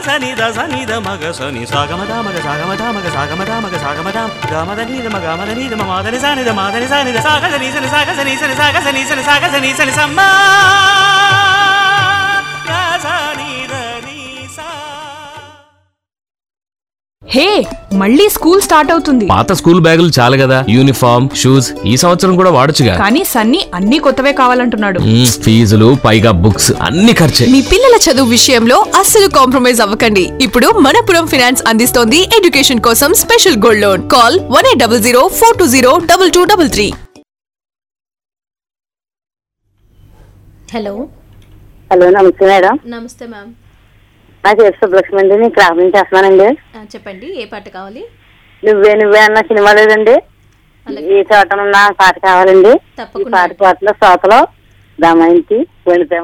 సని ద సని ద మగ సని సాగమద మగ సాగమద మగ సాగమద మగ సాగమద గమద నీ ద మగ మద నీ ద మ మాదని సాని ద మాదని సాని ద సాగ సని సని సాగ సని సని సాగ సని సని సాగ సని సని సమ్మా గా సని ద నీ సా హే మళ్ళీ స్కూల్ స్టార్ట్ అవుతుంది పాత స్కూల్ బ్యాగులు చాలు కదా యూనిఫామ్ షూస్ ఈ సంవత్సరం కూడా వాడొచ్చుగా కానీ సన్నీ అన్ని కొత్తవే కావాలంటున్నాడు మ్మ్, ఫీజులు పైగా బుక్స్ అన్ని ఖర్చే మీ పిల్లల చదువు విషయంలో అస్సలు కాంప్రమైజ్ అవ్వకండి ఇప్పుడు మనపురం ఫైనాన్స్ అందిస్తోంది ఎడ్యుకేషన్ కోసం special gold loan call one eight double zero four two zero double two double three hello hello namaste madam namaste ma'am నా పేరు సుబ్బలక్ష్మి అండి నేను క్రాఫ్ నుంచి చేస్తున్నానండి ఆ, చెప్పండి ఏ పాట కావాలి నువ్వే నువ్వే అన్న సినిమా లేదండి ఈ చోట ఉన్న పాట కావాలండి ఈ తప్పకుండా. పాట పాటలో శ్రోతలో దమయంతి వనిత